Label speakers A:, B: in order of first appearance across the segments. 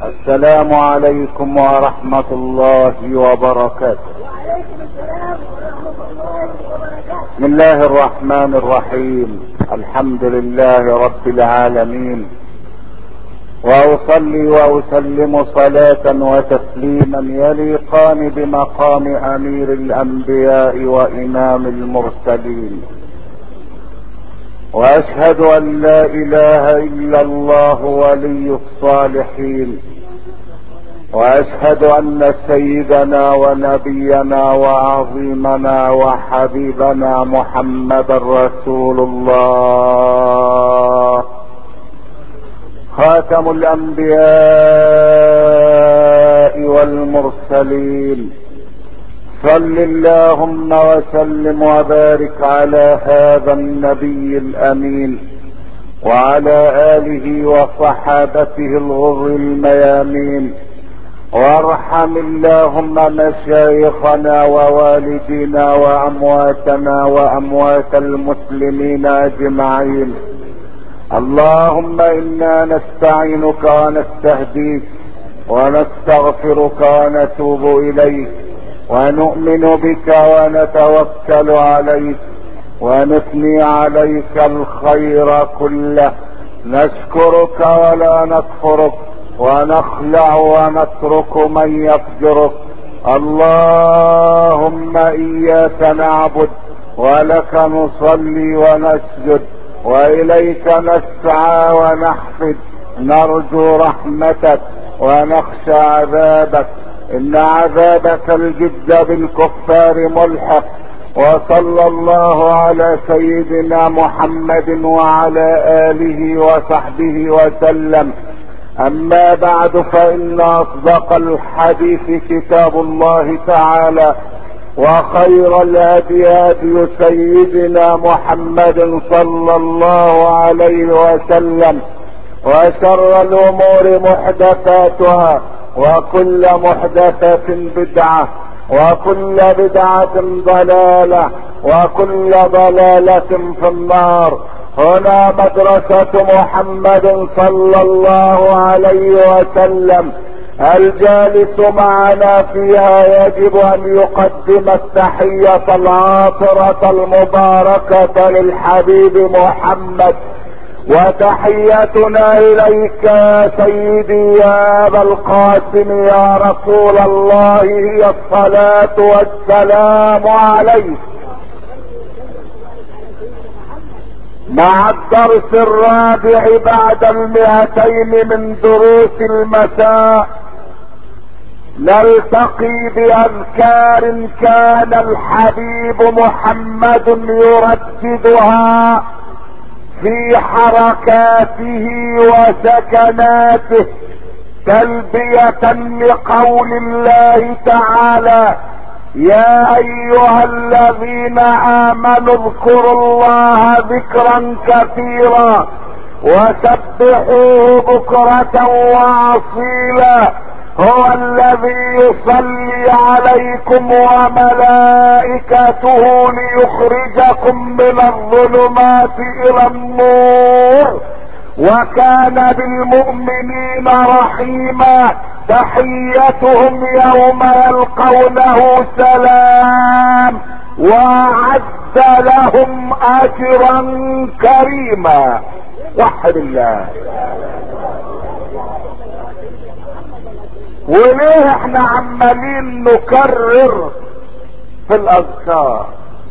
A: السلام عليكم ورحمة الله وبركاته
B: وعليكم السلام ورحمة الله وبركاته
A: بسم الله الرحمن الرحيم الحمد لله رب العالمين واصلي واسلم صلاة وتسليما يليقان بمقام امير الانبياء وامام المرسلين واشهد ان لا اله الا الله ولي الصالحين واشهد ان سيدنا ونبينا وعظيمنا وحبيبنا محمد رسول الله خاتم الانبياء والمرسلين صل اللهم وسلم وبارك على هذا النبي الامين وعلى اله وصحابته الغر الميامين وارحم اللهم مشايخنا ووالدينا وامواتنا واموات المسلمين اجمعين اللهم انا نستعينك ونستهديك ونستغفرك ونتوب اليك ونؤمن بك ونتوكل عليك ونثني عليك الخير كله نشكرك ولا نكفرك ونخلع ونترك من يفجرك اللهم اياك نعبد ولك نصلي ونسجد واليك نسعى ونحفد نرجو رحمتك ونخشى عذابك ان عذابك الجد بالكفار ملحق وصلى الله على سيدنا محمد وعلى اله وصحبه وسلم اما بعد فان اصدق الحديث كتاب الله تعالى وخير الهدي هدي سيدنا محمد صلى الله عليه وسلم وشر الامور محدثاتها وكل محدثة بدعة وكل بدعة ضلالة وكل ضلالة في النار هنا مدرسة محمد صلى الله عليه وسلم الجالس معنا فيها يجب ان يقدم التحية العاطرة المباركة للحبيب محمد وتحيتنا اليك يا سيدي يا ابا القاسم يا رسول الله هي الصلاة والسلام عليك مع الدرس الرابع بعد المئتين من دروس المساء نلتقي باذكار كان الحبيب محمد يرددها في حركاته وسكناته تلبية لقول الله تعالى يا ايها الذين امنوا اذكروا الله ذكرا كثيرا وسبحوه بكرة واصيلا هو الذي يصلي عليكم وملائكته ليخرجكم من الظلمات الى النور وكان بالمؤمنين رحيما تحيتهم يوم يلقونه سلام واعد لهم اجرا كريما وحد الله وليه احنا عمالين نكرر في الاذكار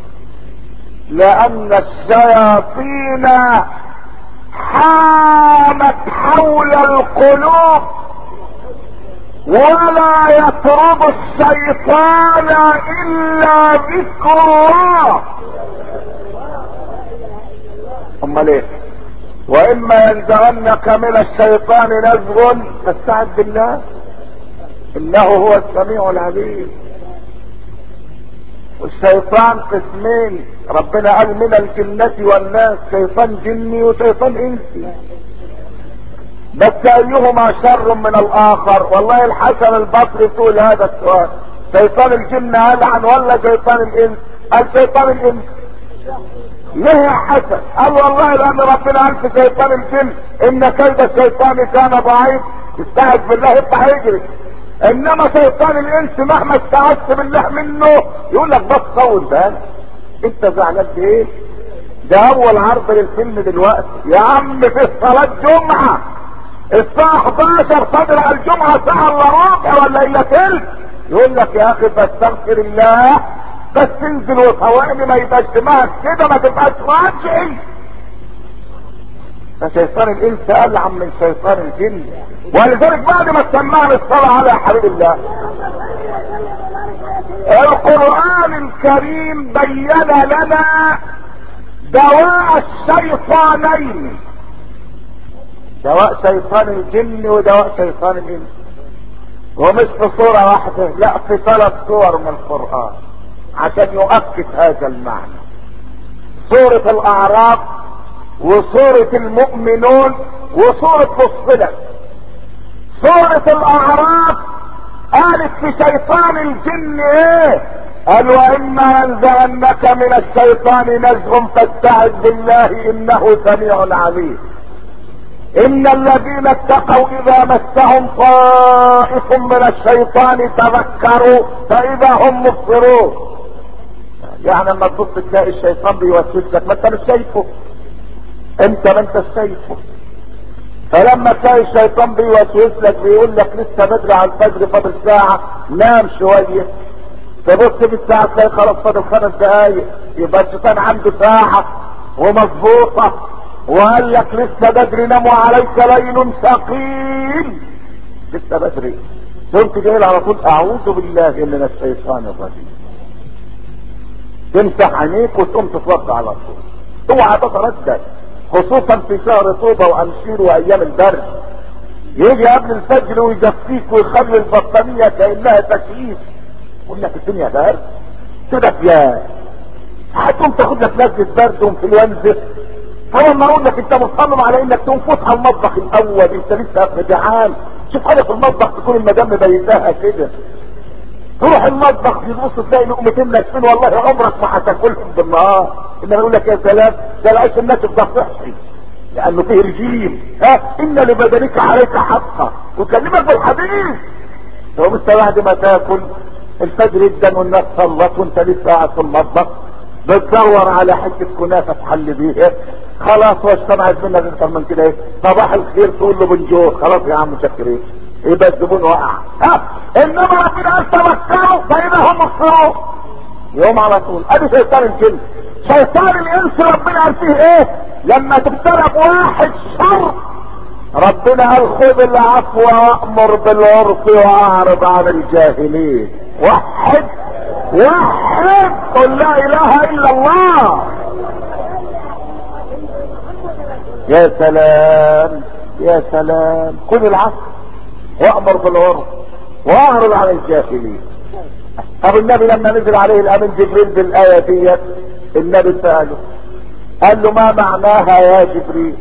A: لان الشياطين حامت حول القلوب ولا يطرد الشيطان الا ذكر الله امال ايه واما ينزغنك من الشيطان نزغ فاستعذ بالله انه هو السميع العليم والشيطان قسمين ربنا قال من الجنة والناس شيطان جني وشيطان انسي بس ايهما شر من الاخر والله الحسن البصري تقول هذا السؤال شيطان الجن العن ولا شيطان الانس قال شيطان الانس ليه يا حسن قال والله لان ربنا قال في شيطان الجن ان كيد الشيطان كان ضعيف استعذ بالله يطلع يجري انما شيطان الانس مهما استعذت بالله منه يقول لك بس طول بالك انت زعلان بايه ده اول عرض للفيلم دلوقتي يا عم في صلاة جمعة الساعة 11 تدرع الجمعة ساعة الا ربع ولا الا تلت يقول لك يا اخي بستغفر الله بس انزل وثواني ما يبقاش دماغك كده ما تبقاش راجعي فشيطان الانس العن من شيطان الجن ولذلك بعد ما سمعنا الصلاة على حبيب الله القرآن الكريم بين لنا دواء الشيطانين دواء شيطان الجن ودواء شيطان الانس ومش في صورة واحدة لا في ثلاث صور من القرآن عشان يؤكد هذا المعنى سورة الاعراف وسورة المؤمنون وسورة فصلت سورة الاعراف قالت في شيطان الجن ايه قال واما ينزغنك من الشيطان نزغ فاستعذ بالله انه سميع عليم ان الذين اتقوا اذا مسهم طائف من الشيطان تذكروا فاذا هم مبصرون يعني لما تبص تلاقي الشيطان بيوسوس لك ما انت مش شايفه انت ما انت شايفه فلما تلاقي الشيطان بيوسوس لك بيقول لك لسه بدري على الفجر فاضل ساعة نام شوية تبص في الساعة تلاقي خلاص فاضل خمس دقايق يبقى الشيطان عنده ساعة ومظبوطة وقال لك لسه بدري نام وعليك ليل ثقيل لسه بدري قمت جاي على طول اعوذ بالله من الشيطان الرجيم تمسح عينيك وتقوم تتوضا على طول اوعى تتردد خصوصا في شهر طوبة وامشير وايام البرد يجي قبل الفجر ويجفيك ويخلي البطانية كأنها تكييف يقول لك الدنيا برد كده يا هتقوم تاخد لك لذة برد وانفلونزا طبعا ما اقول لك انت مصمم على انك تقوم فوت على المطبخ الاول انت لسه جعان شوف حاجه في المطبخ تكون المدام مبيتاها كده تروح المطبخ تبص تلاقي لقمتين ناشفين والله عمرك ما هتاكلهم بالنهار انما يقول لك يا سلام ده العيش الناشف ده صحي لانه فيه رجيم ها ان لبدنك عليك حقا وكلمك بالحديث لو انت بعد ما تاكل الفجر جدا والناس صلت وانت لسه قاعد في المطبخ بتدور على حته كنافه تحل بيها خلاص واجتمعت منك اكتر من كده ايه صباح الخير تقول له بنجور خلاص يا عم شكرين يبقى الزبون وقع ها انما ربنا قال تمكنوا فاذا هم مخسرون يوم على طول ادي شيطان الجن شيطان الانس ربنا قال فيه ايه لما تبتلى بواحد شر ربنا قال خذ العفو وامر بالعرف واعرض عن الجاهلين وحد وحد قل لا اله الا الله يا سلام يا سلام خذ العفو وامر بالعرف واعرض عن الجاهلين طب النبي لما نزل عليه الامين جبريل بالايه ديت النبي ساله قال له ما معناها يا جبريل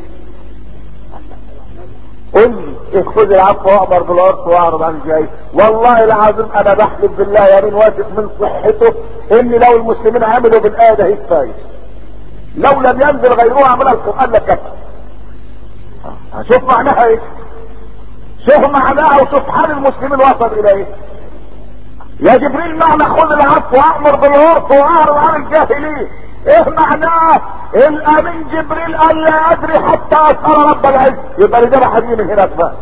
A: قل لي خذ العفو وامر بالعرف واعرض عن الجاهلين والله العظيم انا بحلف بالله يمين واثق من صحته ان لو المسلمين عملوا بالايه ده كفايه لو لم ينزل غيرها من القران لكفى شوف معناها ايه شوف معناها وشوف حال المسلمين وصل الى ايه يا جبريل معنى خذ العفو وامر بالعرف واعرض عن الجاهلين ايه معناه الامين جبريل قال لا ادري حتى اسال رب العز يبقى اللي ده حديث من هناك بقى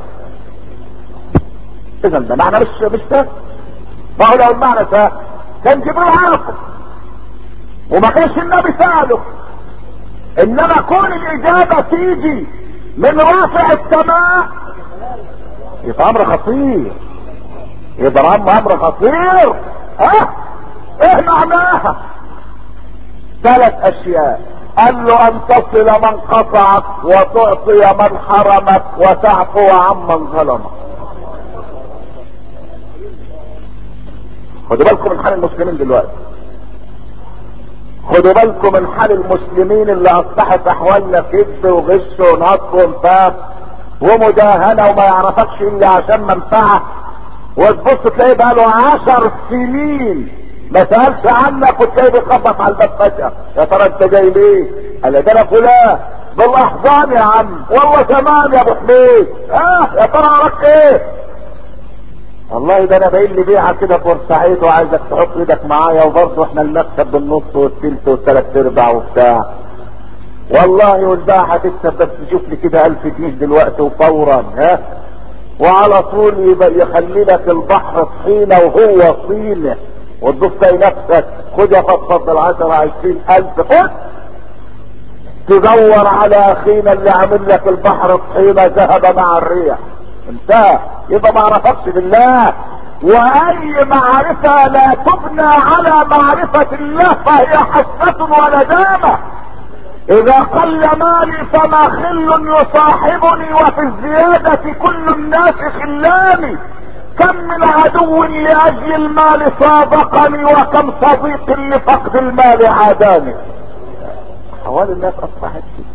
A: اذا ده معنى مش مش سهل ما هو لو المعنى سهل كان جبريل عارفه وما كانش النبي ساله انما كون الاجابه تيجي من رافع السماء يبقى امر خطير يبقى امر خطير ها ايه معناها ثلاث اشياء قال له ان تصل من قطعك وتعطي من حرمك وتعفو عمن ظلمك خدوا بالكم من حال المسلمين دلوقتي خدوا بالكم من حال المسلمين اللي اصبحت احوالنا كذب وغش ونصب ونفاق ومداهنة وما يعرفكش الا عشان منفعة وتبص تلاقيه بقاله عشر سنين ما سألش عنك وتلاقيه بيخبط على الباب فجأة يا ترى انت جاي ليه؟ قال ده انا فلان بالاحضان يا عم والله تمام يا ابو حميد اه يا ترى وراك ايه والله ده انا باين لي بيعه كده في بورسعيد وعايزك تحط ايدك معايا وبرضه احنا المكسب بالنص والتلت والثلاث ارباع وبتاع والله والباعة هتكسب بس شوف لي كده الف جنيه دلوقتي وفورا ها وعلى طول يبقى يخلي لك البحر طحينه وهو طينه وتبص تلاقي نفسك خد يا فضفض العشرة عشرين الف خد تدور على اخينا اللي عامل لك البحر طحينه ذهب مع الريح انتهى يبقى ما عرفكش بالله واي معرفة لا تبنى على معرفة الله فهي حسرة وندامة اذا قل مالي فما خل يصاحبني وفي الزيادة كل الناس خلاني كم من عدو لاجل المال صادقني وكم صديق لفقد المال عاداني احوال الناس اصبحت كده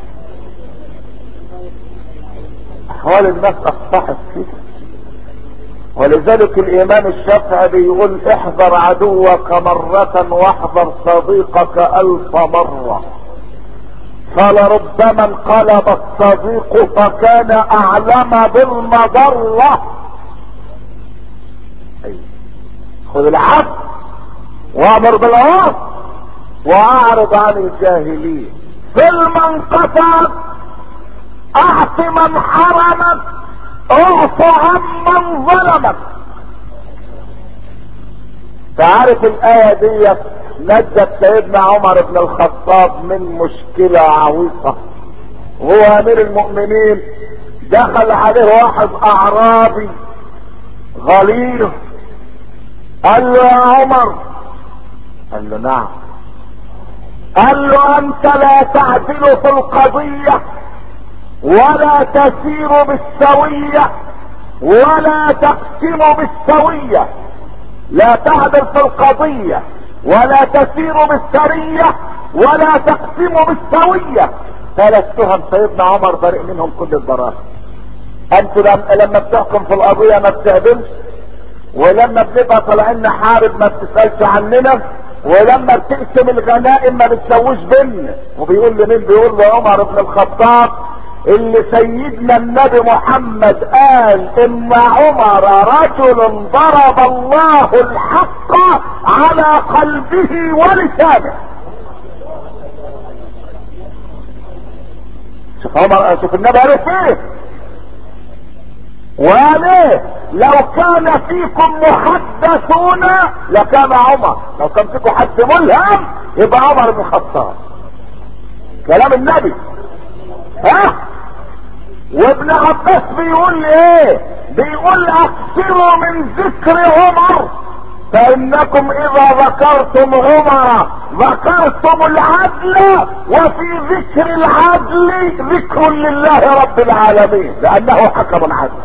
A: احوال الناس اصبحت كده ولذلك الامام الشافعي بيقول احذر عدوك مرة واحذر صديقك الف مرة فلربما انقلب الصديق فكان اعلم بالمضرة خذ العفو وامر بالعرف واعرض عن الجاهلين في المنقطع اعط من حرمك اعف عمن ظلمك تعرف الايه دي نجت سيدنا عمر بن الخطاب من مشكله عويصه هو امير المؤمنين دخل عليه واحد اعرابي غليظ قال له يا عمر قال له نعم قال له انت لا تعدل في القضيه ولا تسير بالسوية ولا تقسم بالسوية لا تعدل في القضية ولا تسير بالسرية ولا تقسم بالسوية ثلاث تهم سيدنا عمر بريء منهم كل البراءة انتوا لما بتحكم في القضية ما بتعدلش ولما بنبقى طالعين نحارب ما بتسألش عننا ولما بتقسم الغنائم ما بتسويش بينا وبيقول لمين بيقول له عمر بن الخطاب اللي سيدنا النبي محمد قال ان عمر رجل ضرب الله الحق على قلبه ولسانه شوف عمر شوف النبي عرف ايه وليه لو كان فيكم محدثون لكان عمر لو كان فيكم حد ملهم يبقى عمر بن الخطاب كلام النبي ها وابن عباس بيقول ايه بيقول اكثروا من ذكر عمر فانكم اذا ذكرتم عمر ذكرتم العدل وفي ذكر العدل ذكر لله رب العالمين لانه حكم العدل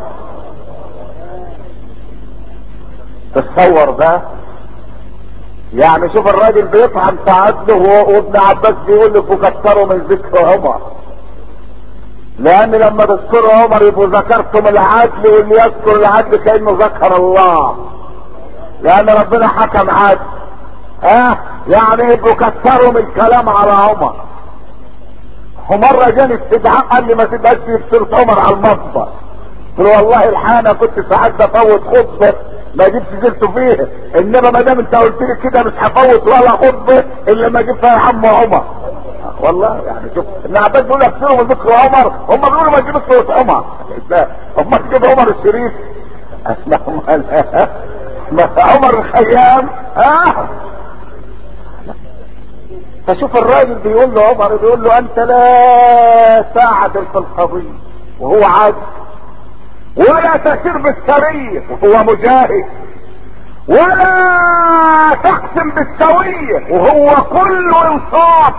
A: تصور ده يعني شوف الراجل بيطعن في عدله وابن عباس بيقول لكم كثروا من ذكر عمر لان لما تذكروا عمر يبقوا ذكرتم العدل واللي يذكر العدل كانه ذكر الله لان ربنا حكم عدل ها أه؟ يعني يبقوا كثروا من الكلام على عمر ومره جاني استدعاء قال لي ما تبقاش سيره عمر على المصدر قلت له والله الحقيقه كنت ساعات بفوت خطبه ما جبت سيرته فيها انما ما دام انت قلت لي كده مش هفوت ولا خطبه الا ما اجيب فيها عم عمر والله يعني شوف ابن عباس بيقول اكثروا من ذكر عمر هم بيقولوا ما تجيبش صوره عمر لا هم تجيب عمر الشريف اسمعهم ما عمر الخيام اه فشوف الراجل بيقول له عمر بيقول له انت لا تعدل في القضيه وهو عادل ولا تسير بالسريه وهو مجاهد ولا تقسم بالسويه وهو كله انصاف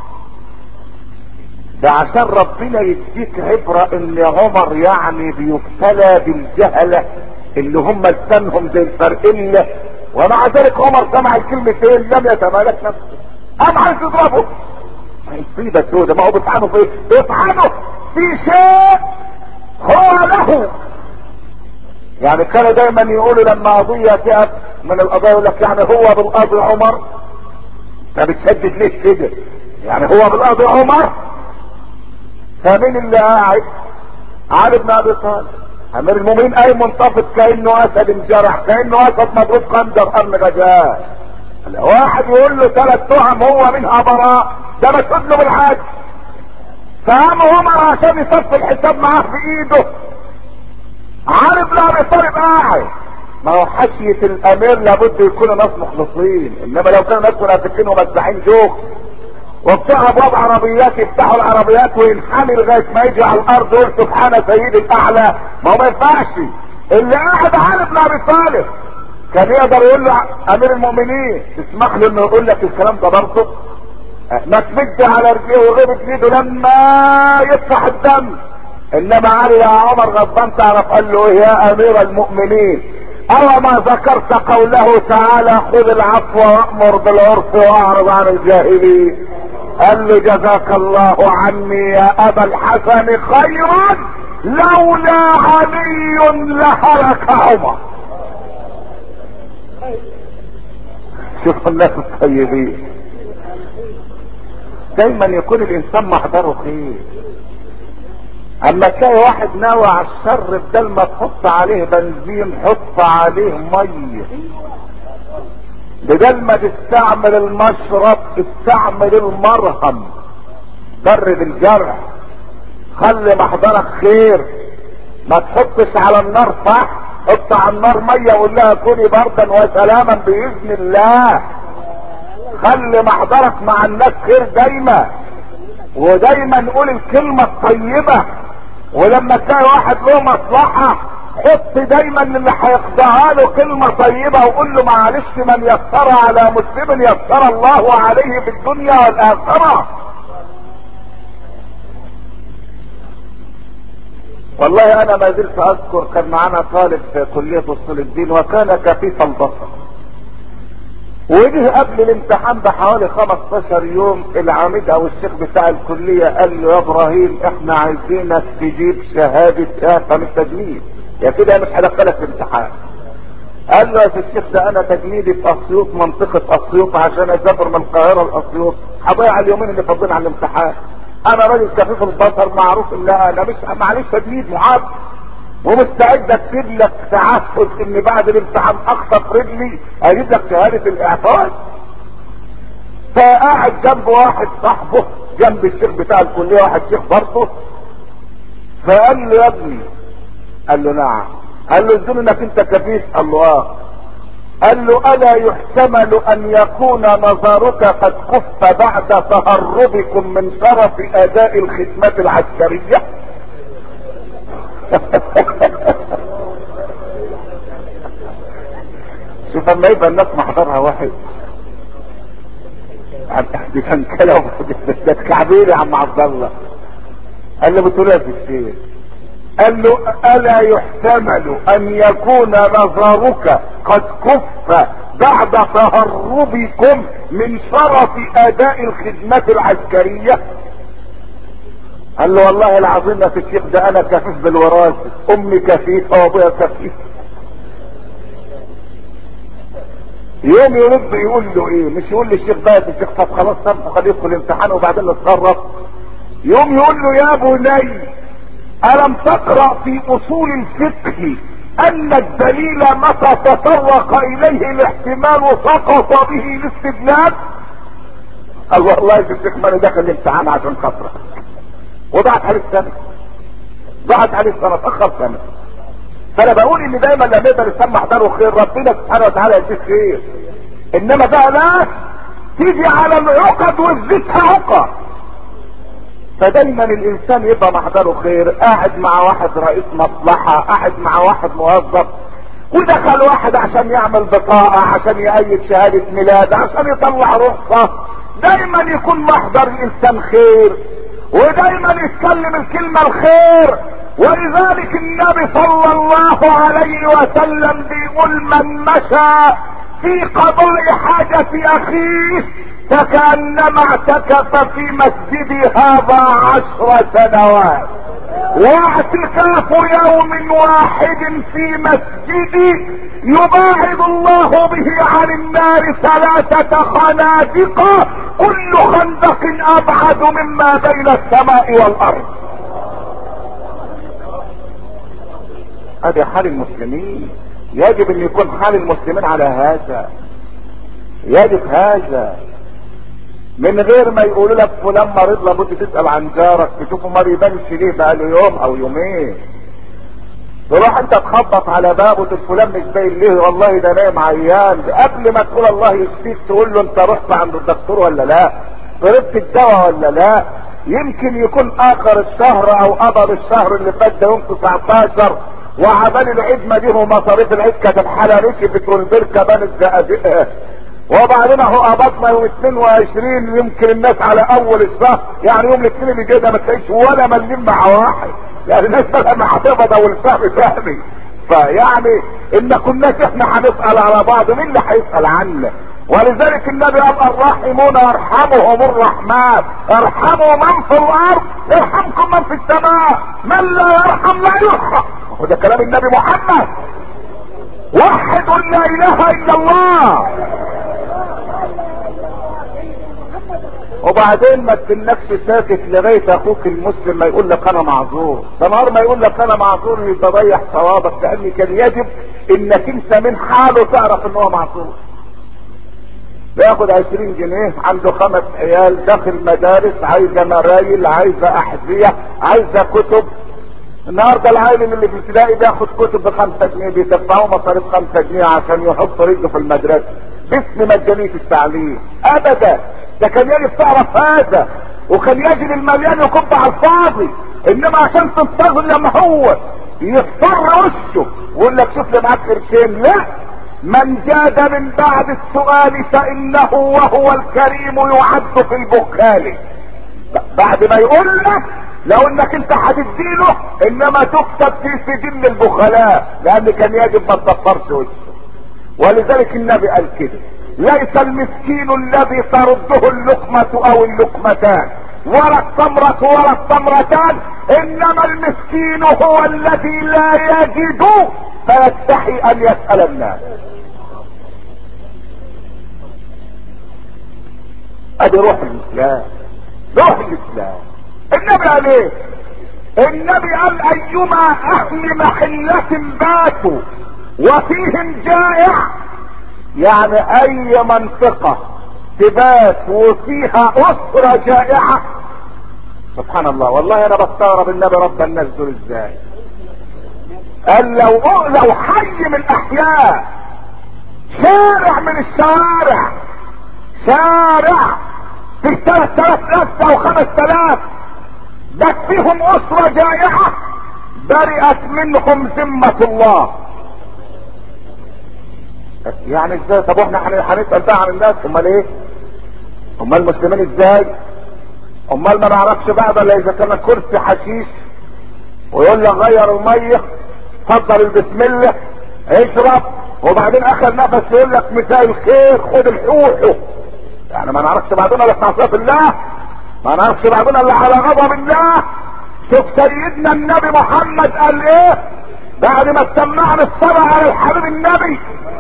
A: ده عشان ربنا يديك عبرة ان عمر يعني بيبتلى بالجهلة اللي هم لسانهم زي الفرقلة ومع ذلك عمر سمع الكلمتين لم يتمالك نفسه قام عايز يضربه مصيبة سودة ما هو بيطعنه في بيطعنه في شيء هو له يعني كانوا دايما يقولوا لما قضية تقف من القضايا يقول لك يعني هو بالقاضي عمر انت بتشدد ليه كده يعني هو بالقاضي عمر فمين اللي قاعد علي بن ابي طالب امير المؤمنين اي منتفض كانه اسد انجرح كانه اسد مضروب خنجر قرن غجاه واحد يقول له ثلاث تهم هو منها براء ده مسؤول له بالحاج فقام عمر عشان يصفي الحساب معاه في ايده علي بن ابي طالب قاعد ما هو حشية الامير لابد يكونوا ناس مخلصين انما لو كانوا ناس منافقين ومساحين جوخ وبتوع ابواب عربيات يفتحوا العربيات وينحني لغايه ما يجي على الارض يقول سبحان سيدي الاعلى ما هو ما ينفعش اللي قاعد علي بن ابي طالب كان يقدر يقول له امير المؤمنين تسمح له انه يقول لك الكلام ده برضه ما تمد على رجليه وغير ايده لما يفتح الدم انما علي يا عمر غضبان تعرف قال له يا امير المؤمنين او ما ذكرت قوله تعالى خذ العفو وامر بالعرف واعرض عن الجاهلين قال له جزاك الله عني يا ابا الحسن خيرا لولا علي لهلك عمر شوف الناس الطيبين دايما يكون الانسان محضره خير اما تلاقي واحد ناوي على الشر بدل ما تحط عليه بنزين حط عليه ميه بدل ما تستعمل المشرب استعمل المرهم برد الجرح خلي محضرك خير ما تحطش على النار فحم حط على النار ميه وقول لها كوني بردا وسلاما باذن الله خلي محضرك مع الناس خير دايما ودايما قول الكلمة الطيبة ولما تلاقي واحد له مصلحة حط دايما اللي هيخضعها له كلمة طيبة وقول له معلش من يسر على مسلم يسر الله عليه في الدنيا والآخرة والله انا ما زلت اذكر كان معانا طالب في كلية اصول الدين وكان كفيف البصر وجه قبل الامتحان بحوالي 15 يوم العميد او الشيخ بتاع الكلية قال له يا ابراهيم احنا عايزينك تجيب شهادة اعفاء من التجنيد يا كده مش هدخلك الامتحان قال له يا الشيخ ده انا تجنيدي في اسيوط منطقة اسيوط عشان اسافر من القاهرة لاسيوط هضيع اليومين اللي فاضلين على الامتحان انا راجل كفيف البصر معروف ان انا مش معلش تجنيد معاد ومستعد اكتب لك تعهد ان بعد الامتحان اخطف رجلي اجيب لك شهادة الاعفاء فقاعد جنب واحد صاحبه جنب الشيخ بتاع الكلية واحد شيخ برضه فقال له يا ابني قال له نعم قال له ادوني انك انت كفيف قال له اه قال له الا يحتمل ان يكون نظرك قد كف بعد تهربكم من شرف اداء الخدمات العسكريه شوف اما يبقى الناس محضرها واحد دي كان كلام ده كعبير يا عم عبد الله قال له بتقول يا الشيخ قال له الا يحتمل ان يكون نظرك قد كف بعد تهربكم من شرف اداء الخدمات العسكريه قال له والله العظيم يا الشيخ ده انا كفيف بالوراثه امي كفيفه وابويا كفيف يوم يرد يقول له ايه مش يقول للشيخ بقى يا الشيخ طب خلاص سامحه خليه يدخل الامتحان وبعدين نتصرف يوم يقول له يا بني الم تقرا في اصول الفقه ان الدليل متى تطرق اليه الاحتمال سقط به الاستدلال قال والله يا الشيخ ما انا داخل الامتحان عشان خاطرك وضعت عليه السنة ضاعت عليه السنة اتأخر سنة فانا بقول ان دايما لما يقدر الانسان محضره خير ربنا سبحانه وتعالى يديك خير انما بقى ناس تيجي على العقد وتزيدها عقد فدايما الانسان يبقى محضره خير قاعد مع واحد رئيس مصلحة قاعد مع واحد موظف ودخل واحد عشان يعمل بطاقة عشان يأيد شهادة ميلاد عشان يطلع رخصة دايما يكون محضر الانسان خير ودايما يتكلم الكلمة الخير ولذلك النبي صلى الله عليه وسلم بيقول من مشى في قضاء حاجة اخيه فكأنما اعتكف في مسجدي هذا عشر سنوات واعتكاف يوم واحد في مسجدي يباعد الله به عن النار ثلاثة خنادق كل خندق ابعد مما بين السماء والارض ادي حال المسلمين يجب ان يكون حال المسلمين على هذا يجب هذا من غير ما يقولوا لك فلان مريض لابد تسال عن جارك تشوفه ما بيبانش ليه بقى له يوم او يومين تروح انت تخبط على بابه تقول فلان مش باين ليه والله ده نايم عيان قبل ما تقول الله يشفيك تقول له انت رحت عند الدكتور ولا لا شربت الدواء ولا لا يمكن يكون اخر الشهر او قبل الشهر اللي فات ده يوم 19 وعمال العيد ما دي مصاريف العيد كانت الحاله ركبت والبركه بانت زقازيقها وبعدين اهو قبضنا يوم 22 يمكن الناس على اول الشهر يعني يوم الاثنين اللي جاي ده ما تلاقيش ولا مليم مع واحد يعني الناس بقى ما هتقبض اول الشهر تاني فيعني ان كناش احنا هنسال على بعض مين اللي هيسال عنا ولذلك النبي قال الراحمون يرحمهم الرحمن ارحموا من في الارض يرحمكم من في السماء من لا يرحم لا يرحم وده كلام النبي محمد وحد لا اله الا الله وبعدين ما تنكش ساكت لغايه اخوك المسلم ما يقول لك انا معذور ده نهار ما يقول لك انا معذور يبقى ضيع ثوابك لان كان يجب انك انت من حاله تعرف ان هو معذور بياخد عشرين جنيه عنده خمس عيال داخل مدارس عايزه مرايل عايزه احذيه عايزه كتب النهارده العيل اللي في الابتدائي بياخد كتب بخمسة جنيه بيدفعوه مصاريف خمسة جنيه عشان يحط رجله في المدرسة باسم مجانية التعليم ابدا ده كان يجب تعرف هذا وكان يجب المليان يكب على الفاضي انما عشان تنتظر لما هو يصفر وشه ويقول لك شوف لي معاك قرشين لا من جاد من بعد السؤال فانه وهو الكريم يعد في البخال بعد ما يقول لك لو انك انت هتديله انما تكتب في سجل البخلاء لان كان يجب ما تصفرش وشه ولذلك النبي قال كده ليس المسكين الذي ترده اللقمة او اللقمتان ولا التمرة ولا التمرتان انما المسكين هو الذي لا يجد فيستحي ان يسأل الناس ادي روح الاسلام روح الاسلام النبي قال ايه النبي قال ايما اهل محلة باتوا وفيهم جائع يعني اي منطقة تبات وفيها اسرة جائعة سبحان الله والله انا بستغرب النبي رب الناس دول ازاي قال لو لو حي من الاحياء شارع من الشوارع شارع في ثلاث تلاف نفس او خمس تلاف بس فيهم اسرة جائعة برئت منهم ذمة الله يعني ازاي طب واحنا هنسأل بقى عن الناس امال ايه امال المسلمين ازاي امال ما نعرفش بقى الا اذا كان كرسي حشيش ويقول لك غير المية فضل بسم الله اشرب وبعدين اخر نفس يقول لك مساء الخير خد الحوحه يعني ما نعرفش بعدنا الا في معصيه الله ما نعرفش بعدنا الا على غضب الله شوف سيدنا النبي محمد قال ايه بعد ما سمعنا الصلاة على الحبيب النبي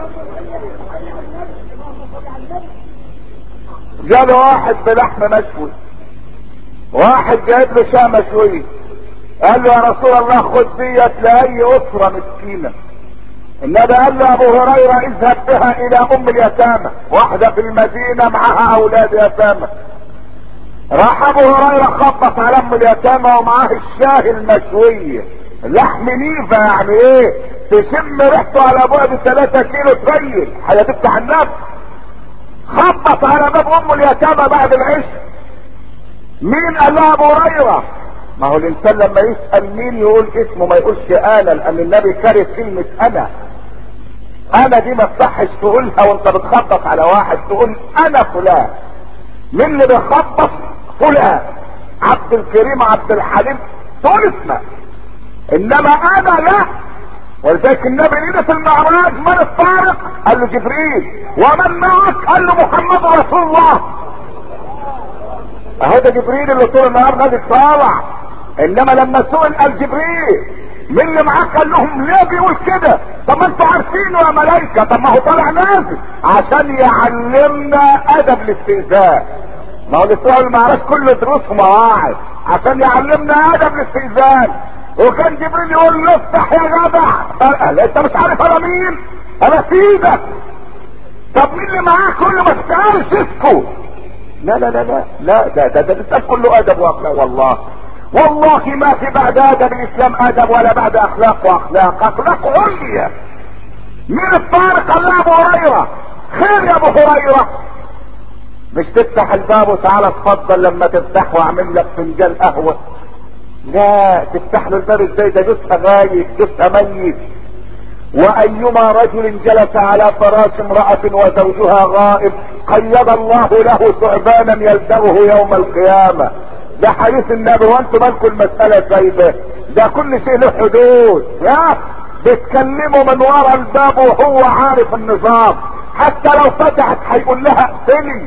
A: جاله واحد بلحم مشوي واحد جايب له شاه مشوية قال له يا رسول الله خد ديت لاي اسرة مسكينة النبي قال له ابو هريرة اذهب بها الى ام اليتامى واحدة في المدينة معها اولاد يتامى راح ابو هريرة خبط على ام اليتامى ومعاه الشاه المشوية لحم نيفة يعني ايه تشم ريحته على بعد 3 كيلو تريل هيتفتح النفس خبط على باب ام اليتامى بعد العشاء مين قال لها ابو هريره ما هو الانسان لما يسال مين يقول اسمه ما يقولش انا لان النبي كره كلمه انا انا دي ما تصحش تقولها وانت بتخبط على واحد تقول انا فلان مين اللي بيخبط فلان عبد الكريم عبد الحليم تقول اسمك انما انا لا ولذلك النبي ليلة المعراج من الطارق قال له جبريل ومن معك قال له محمد رسول الله اهو ده جبريل اللي طول النهار نادي طالع انما لما سئل قال جبريل مين اللي معاك قال لهم ليه بيقول كده طب ما انتوا عارفينه يا ملايكة طب ما هو طالع نازل عشان يعلمنا ادب الاستئذان ما هو الاسراء والمعراج كله دروس ومواعظ عشان يعلمنا ادب الاستئذان وكان جبريل يقول له افتح يا جدع قال انت مش عارف انا مين انا سيدك طب مين اللي معاك كل ما تسالش اسكت لا لا لا لا لا ده ده ده الاسلام كله ادب واخلاق والله والله ما في بعد ادب الاسلام ادب ولا بعد اخلاق واخلاق اخلاق عليا مين الطارق قال ابو هريره خير يا ابو هريره مش تفتح الباب وتعالى اتفضل لما تفتح واعمل لك فنجان قهوه لا تفتح له الباب ازاي ده جثه غايب جثه ميت وايما رجل جلس على فراش امرأة وزوجها غائب قيض الله له ثعبانا يلدغه يوم القيامة ده حديث النبي وانتم مالكم المسألة سايبة ده كل شيء له حدود يا بتكلمه من ورا الباب وهو عارف النظام حتى لو فتحت هيقول لها اقتلي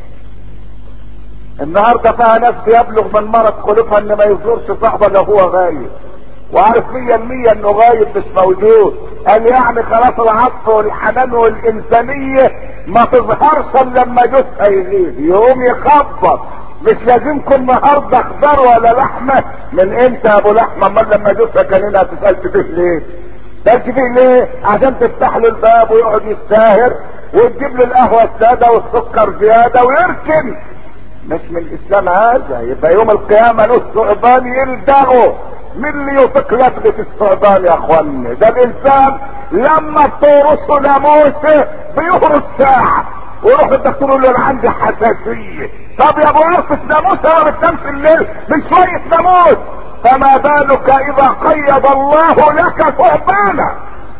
A: النهارده فيها ناس بيبلغ من مرض خلقها ان ما يزورش صاحبه لو هو غايب وعارف مية المية انه غايب مش موجود قال يعني خلاص العطف والحنان والانسانية ما تظهرش الا لما جثة يغيب يقوم يخبط مش لازمكم النهارده خضار ولا لحمة من امتى يا ابو لحمة امال لما جثة كان هنا تسألت فيه ليه تسألت فيه ليه عشان تفتح له الباب ويقعد يستاهر وتجيب له القهوة السادة والسكر زيادة ويركن مش من الاسلام هذا يبقى يوم القيامة له ثعبان يلدغه مين اللي يطيق لدغة الثعبان يا اخواني ده الانسان لما بتورثه ناموسه بيهرس ساعة ويروح الدكتور يقول له انا عندي حساسية طب يا ابو عرفة ناموسة ما بتنامش الليل من شوية ناموس فما بالك اذا قيض الله لك ثعبانا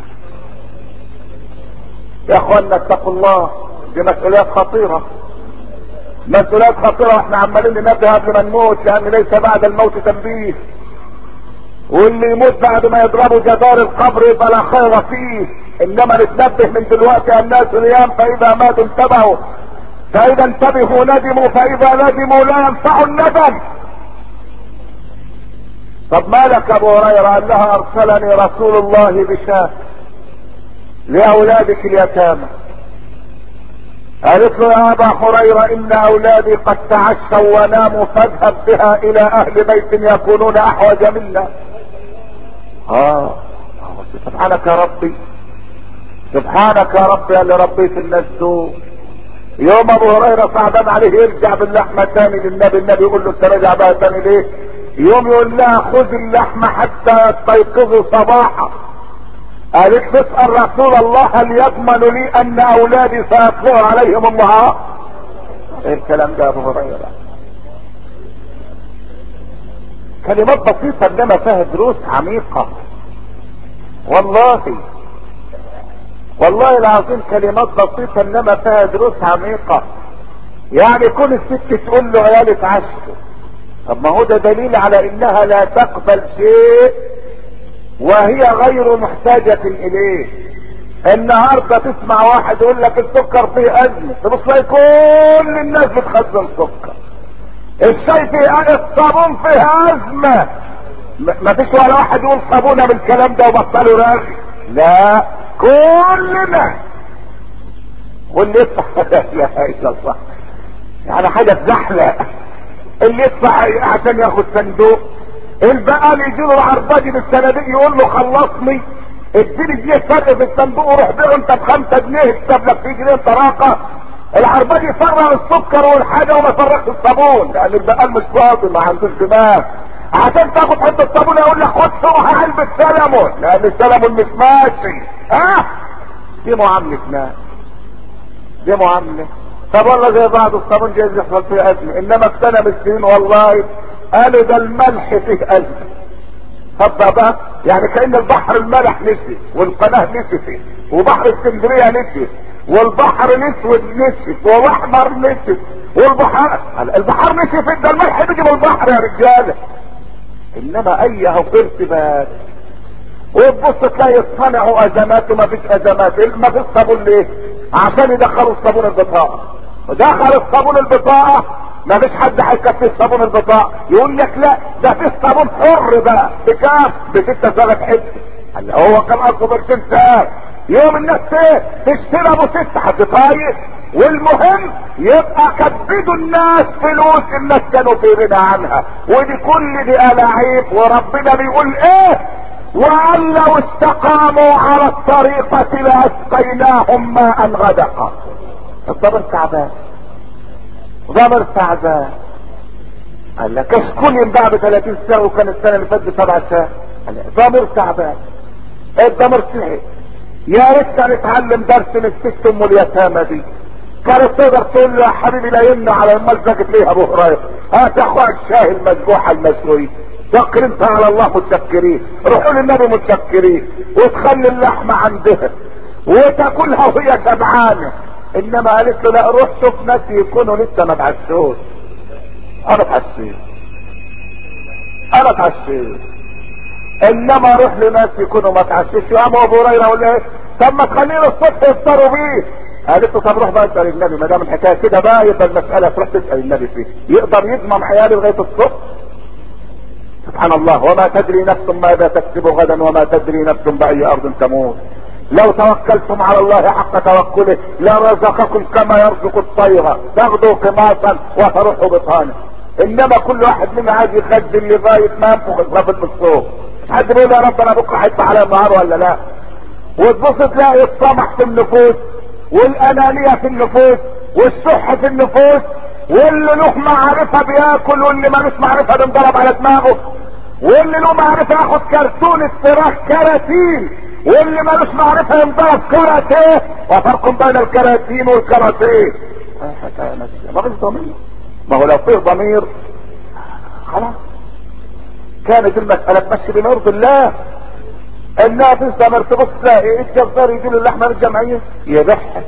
A: يا اخوانا اتقوا الله دي مسؤوليات خطيرة مسؤوليات خطيرة واحنا عمالين ننبه قبل ما نموت لان ليس بعد الموت تنبيه واللي يموت بعد ما يضربوا جدار القبر يبقى لا خير فيه انما نتنبه من دلوقتي الناس نيام فاذا ماتوا انتبهوا فاذا انتبهوا ندموا فاذا ندموا لا ينفع الندم طب مالك ابو هريره قال لها ارسلني رسول الله بشاه لاولادك اليتامى قالت له يا ابا هريره ان اولادي قد تعشوا وناموا فاذهب بها الى اهل بيت يكونون احوج منا اه سبحانك يا ربي سبحانك يا ربي اللي ربيت الناس دول يوم ابو هريره صعبان عليه يرجع باللحمه تاني للنبي النبي يقول له انت راجع بقى تاني ليه يوم يقول لها خذ اللحمه حتى يستيقظوا صباحا قالت تسأل رسول الله هل يضمن لي ان اولادي سيطلع عليهم النهار ايه الكلام ده يا ابو هريره كلمات بسيطة انما فيها دروس عميقة والله والله العظيم كلمات بسيطة انما فيها دروس عميقة يعني كل الست تقول له عيالي اتعشوا طب ما هو ده دليل على انها لا تقبل شيء وهي غير محتاجة اليه النهاردة تسمع واحد يقول لك السكر فيه ازمة تبص تلاقي كل الناس بتخزن سكر الشاي فيه الصابون فيه ازمة ما فيش ولا واحد يقول صابونة بالكلام ده وبطلوا رغي لا كلنا واللي يدفع لا اله الا الله يعني حاجة تزحلق اللي يدفع عشان ياخد صندوق البقال يجي له العرباجي بالصناديق يقول له خلصني اديني جنيه فرق في الصندوق وروح بيعه انت بخمسة جنيه اكتب لك فيه جنيه طراقة العرباجي يفرغ السكر والحاجة وما يفرغش الصابون لان البقال مش فاضي ما عندوش دماغ عشان تاخد حته صابون يقول لك خد شرح علبة سلمون لان السلمون مش ماشي ها دي معاملة ناس دي معاملة طب والله زي بعض الصابون جايز يحصل فيه ازمة انما في سنة من السنين والله قالوا ده الملح فيه ازمة طب بقى يعني كأن البحر الملح نسي والقناة نسفت وبحر اسكندرية نسي والبحر الاسود نسف والاحمر نسف والبحر البحر نسف ده الملح بيجي من البحر يا رجاله انما اي اهو ارتباك وتبص تلاقي صنعوا ازمات وما فيش ازمات ما فيش صابون ليه عشان يدخلوا الصابون البطاقه ودخل الصابون البطاقه ما فيش حد هيكفي صابون البطاقه يقول لك لا ده في صابون حر بقى بكام بستة ثلاث حته هو كان اصله برشين ساعات يوم الناس ايه تشتري ابو ست هتطايق والمهم يبقى كبدوا الناس فلوس الناس كانوا في غنى عنها ودي كل دي الاعيب وربنا بيقول ايه وان لو استقاموا على الطريقة لاسقيناهم ماء غدقا الضمير تعبان ضمير تعبان قال لك كشكول ينباع ب 30 سنه وكان السنه اللي فاتت بسبع ساعات ضمير تعبان الضمير صحي يا ريت كان اتعلم درس من الست ام اليتامى دي كانت تقدر تقول له يا حبيبي لا يمنع على المال ساكت ليه ابو هريره هات يا اخويا الشاي المذبوحه المسويه فكر انت على الله متشكرين روحوا للنبي متشكرين وتخلي اللحمه عندها وتاكلها وهي شبعانه انما قالت له لا روح شوف ناس يكونوا لسه ما اتعشوش انا اتعشيت انا اتعشيت انما اروح لناس يكونوا ما اتعشوش يا ابو هريره ولا ايه طب ما تخلينا الصبح يفطروا بيه قالت له طب روح بقى اسال النبي ما دام الحكايه كده بقى يبقى المساله تروح تسال النبي فيه يقدر يضمن عيالي لغايه الصبح سبحان الله وما تدري نفس ماذا تكسب غدا وما تدري نفس باي ارض تموت لو توكلتم على الله حق توكله لرزقكم كما يرزق الطير تغدو قماصا وتروح بطانا انما كل واحد منا عايز يخزن لغايه ما ينفخ الغفل من الصوت حد بيقول يا رب انا بكره هيطلع عليا النهار ولا لا وتبص تلاقي الطمع في النفوس والانانيه في النفوس والشح في النفوس واللي له معرفه بياكل واللي ملوش معرفه بينضرب على دماغه واللي له معرفه ياخد كرتون فراخ كراتين واللي ملوش معرفه ينضرب كراتيه وفرق بين الكراتين والكراتيه ما فيش ضمير ما هو لو فيه ضمير خلاص كانت المسألة تمشي بما يرضي الله انها تستمر تبص تلاقي الجزار يجي له اللحمة من الجمعية يبيعها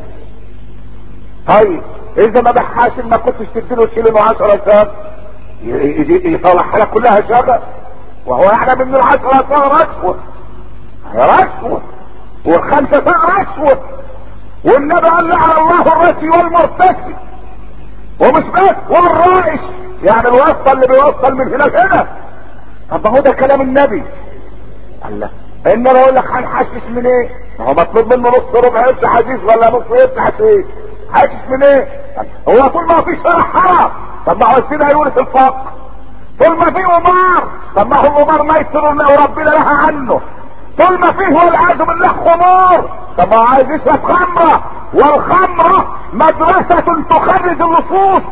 A: طيب اذا ما بحاش ما كنتش تديله شيلين وعشرة ساب يطلعها لك كلها شبه وهو يعلم ان العشرة ساب رشوة رشوة والخمسة ساب رشوة والنبي قال لعن الله الرشي والمرتشي ومش بس والرائش يعني الوصل اللي بيوصل من هنا لهنا طب ما هو ده كلام النبي الله انما اقول لك هنحشش من ايه ما هو مطلوب منه نص ربع قرش حديث ولا نص قرش حديث حشش من ايه هو طول ما فيش شرع حرام طب ما هو السيدة يورث الفقر طول ما فيه قمار طب ما هو القمار ميسر وربنا لها عنه طول ما فيه والعياذ بالله خمور طب ما هو عايز يشرب خمره والخمره مدرسه تخرج اللصوص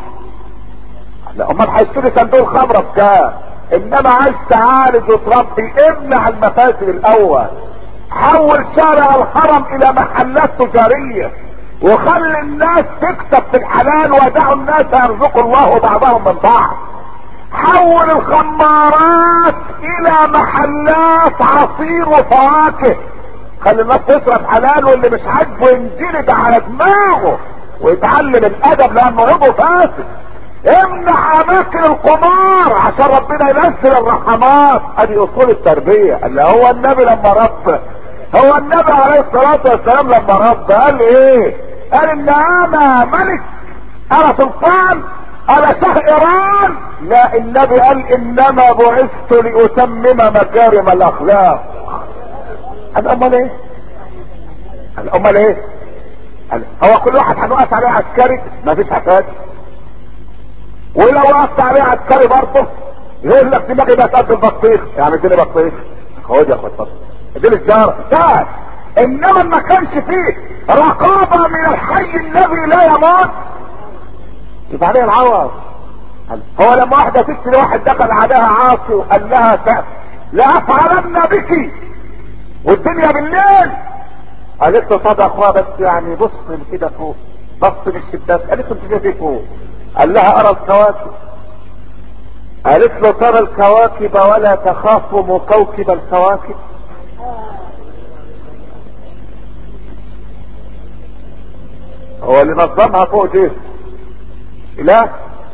A: لا امال هيشتري صندوق خمره بكام انما عايز تعالج وتربي امنع المفاسد الاول حول شارع الحرم الى محلات تجارية وخلي الناس تكسب في الحلال ودعوا الناس يرزق الله بعضهم من بعض حول الخمارات الى محلات عصير وفواكه خلي الناس تصرف حلال واللي مش عاجبه ينجلد على دماغه ويتعلم الادب لانه عضو فاسد امنع اماكن القمار عشان ربنا ينزل الرحمات ادي اصول التربية اللي هو النبي لما رب هو النبي عليه الصلاة والسلام لما رب قال ايه قال ان انا ملك انا سلطان انا شه ايران لا النبي قال انما بعثت لاتمم مكارم الاخلاق قال امال ايه قال امال ايه قال هو كل واحد هنوقف عليه عسكري مفيش حساد ولو وقفت عليه عسكري برضه يقول لك دماغي بقت قد البطيخ يعني اديني بطيخ خد يا اخويا اتفضل اديني الجاره تعال انما ما كانش فيه رقابه من الحي الذي لا يموت يبقى عليه العوض هو لما واحدة ست لواحد دخل عليها عاصي وقال لها ف... لأفعلن بك والدنيا بالليل قالت له طب يا اخويا بس يعني بص كده فوق بص من الشباك قالت له انت جاي فوق قال لها ارى الكواكب قالت له ترى الكواكب ولا تخاف مكوكب الكواكب هو اللي نظمها فوق جيس لا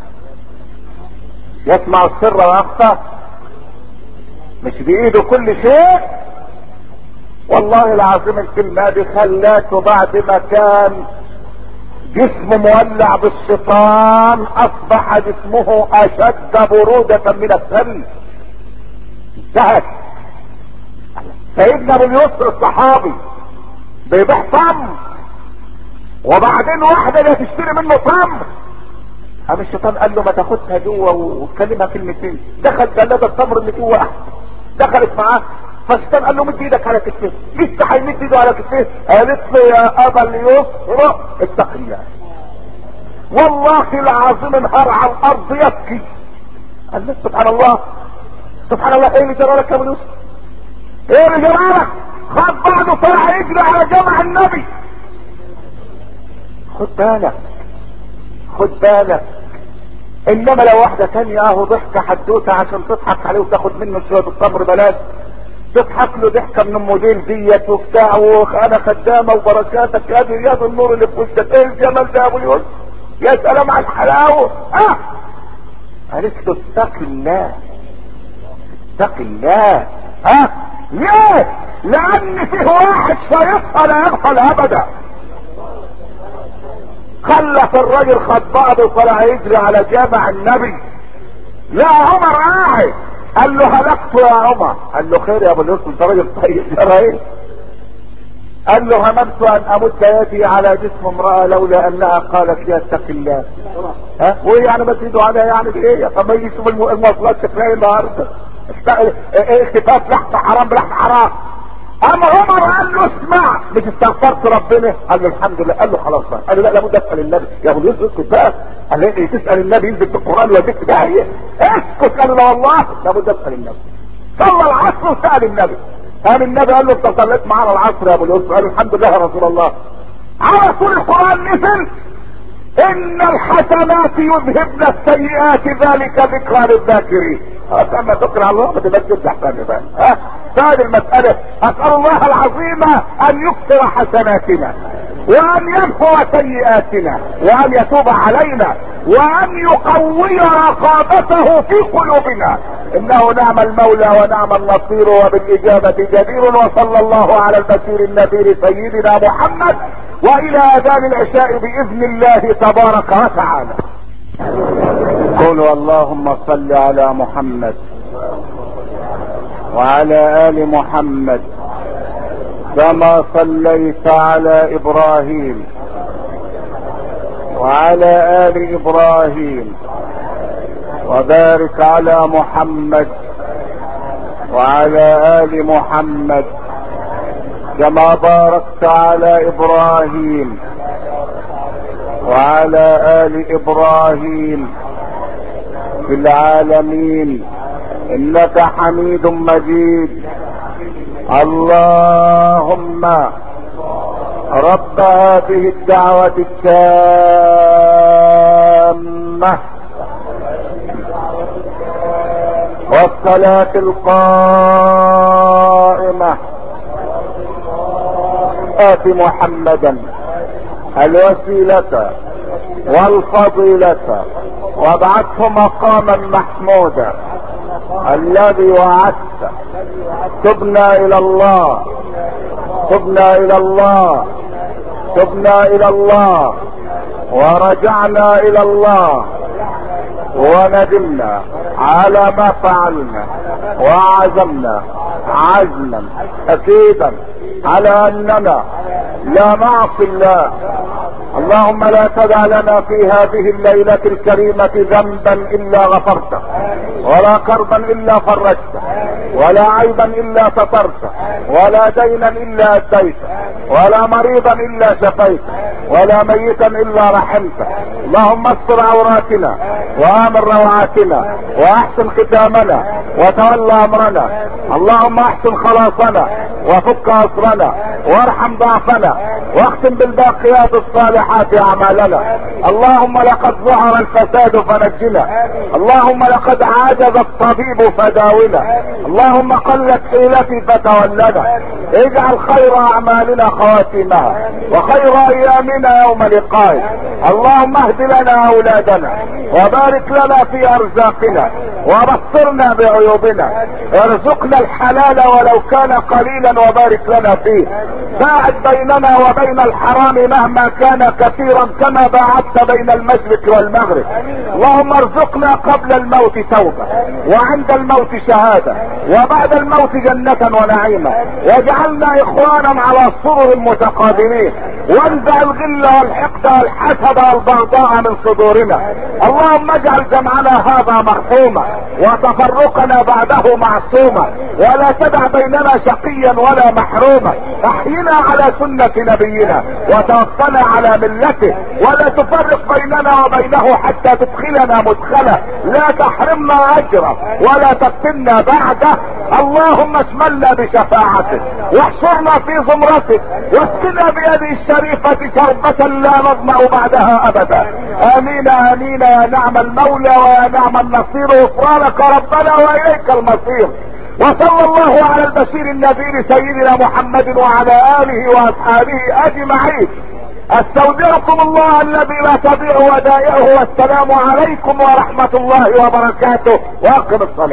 A: يسمع السر ويخفى مش بايده كل شيء والله العظيم الكلمة دي خلاته بعد ما كان جسمه مولع بالشيطان اصبح جسمه اشد برودة من الثلج انتهت سيدنا ابو اليسر الصحابي بيبيع تمر وبعدين واحدة جايه تشتري منه تمر قام الشيطان قال له ما تاخدها جوه وتكلمها كلمتين دخل ثلاجة التمر اللي جوه دخلت معاه فالشيطان قال له مد ايدك على كتفيه لسه هيمد ايده على كتفيه قالت له يا ابا اليسر اتق الله والله العظيم انهار على الارض يبكي قال له سبحان الله سبحان الله ايه اللي جرى لك يا ابو يوسف ايه اللي جرى لك خد بعضه طلع يجري على جمع النبي خد بالك خد بالك انما لو واحدة تانية اهو ضحكة حدوتة عشان تضحك عليه وتاخد منه شوية التمر بلاش تضحك له ضحكة من الموديل ديت وبتاع وانا خدامة وبركاتك يا رياض النور اللي في وشك ايه الجمال ده يا ابو يوسف يا سلام على الحلاوة اه قالت له اتق الله اتق الله ها ليه لان فيه واحد شايفها لا يغفل ابدا خلف الراجل خد بعضه وطلع يجري على جامع النبي لا عمر قاعد قال له هلكت يا عمر قال له خير يا ابو اليوسف انت راجل طيب يا ايه قال له هممت ان امد يدي على جسم امرأة لولا انها قالت لي اتق الله ها وايه يعني بس ايده عليها يعني بايه طب ما يجي يشوف المواصلات شكلها النهارده اختفاف لحظة حرام بلحظة حرام اما عمر قال له اسمع مش استغفرت ربنا قال له الحمد لله قال له خلاص بقى قال له لا لابد اسال النبي يا ابو يوسف اسكت بقى قال له ايه تسال النبي ينزل بالقران ويديك ده ايه اسكت قال له لا والله لابد اسال النبي صلى العصر وسال النبي قام النبي قال له انت صليت معانا العصر يا ابو يوسف قال له الحمد لله يا رسول الله على طول القران نزل ان الحسنات يذهبن السيئات ذلك ذكرى للذاكرين اما تقرا الله ما تبجد احسن بقى ها ثاني المسألة اسأل الله العظيم ان يكثر حسناتنا وان يمحو سيئاتنا وان يتوب علينا وان يقوي رقابته في قلوبنا انه نعم المولى ونعم النصير وبالاجابة جدير وصلى الله على البشير النذير سيدنا محمد والى اذان العشاء باذن الله تبارك وتعالى قولوا اللهم صل على محمد وعلى ال محمد كما صليت على ابراهيم وعلى ال ابراهيم وبارك على محمد وعلى ال محمد كما باركت على ابراهيم وعلى ال ابراهيم في العالمين انك حميد مجيد اللهم رب هذه الدعوة التامة والصلاة القائمة آت محمدا الوسيلة والفضيلة وابعثه مقاما محمودا الذي وعدت تبنا الى الله تبنا الى الله تبنا الى الله ورجعنا الى الله وندمنا على ما فعلنا وعزمنا عزما اكيدا على اننا لا نعصي الله اللهم لا تدع لنا في هذه الليلة الكريمة ذنبا الا غفرته ولا كربا الا فرجته ولا عيبا الا سترته ولا دينا الا اديته ولا مريضا الا شفيته ولا ميتا الا رحمته اللهم استر عوراتنا وامن روعاتنا واحسن ختامنا وتولى امرنا اللهم احسن خلاصنا وفك اسرنا وارحم ضعفنا واختم بالباقيات الصالحات اعمالنا اللهم لقد ظهر الفساد فنجنا اللهم لقد عاجز الطبيب فداونا اللهم قلت حيلتي فتولنا اجعل خير اعمالنا خواتمها وخير ايامنا بنا يوم لقائك اللهم اهد لنا اولادنا وبارك لنا في ارزاقنا وبصرنا بعيوبنا ارزقنا الحلال ولو كان قليلا وبارك لنا فيه باعد بيننا وبين الحرام مهما كان كثيرا كما باعدت بين المشرق والمغرب اللهم ارزقنا قبل الموت توبة وعند الموت شهادة وبعد الموت جنة ونعيما واجعلنا اخوانا على سرر متقادمين وانزع الغل والحقد والحسد والبغضاء من صدورنا اللهم اجعل جمعنا هذا مرحوما وتفرقنا بعده معصوما ولا تدع بيننا شقيا ولا محروما احينا على سنة نبينا وتوفنا على ملته ولا تفرق بيننا وبينه حتى تدخلنا مدخله لا تحرمنا اجره ولا تفتنا بعده اللهم اشملنا بشفاعتك واحشرنا في زمرتك واسقنا بيده الشريفة شربة لا نظمأ بعدها ابدا امين امين يا نعم المولى ويا نعم النصير غفرانك ربنا واليك المصير وصلى الله على البشير النذير سيدنا محمد وعلى اله واصحابه اجمعين استودعكم الله الذي لا تضيع ودائعه والسلام عليكم ورحمة الله وبركاته واقم الصلاة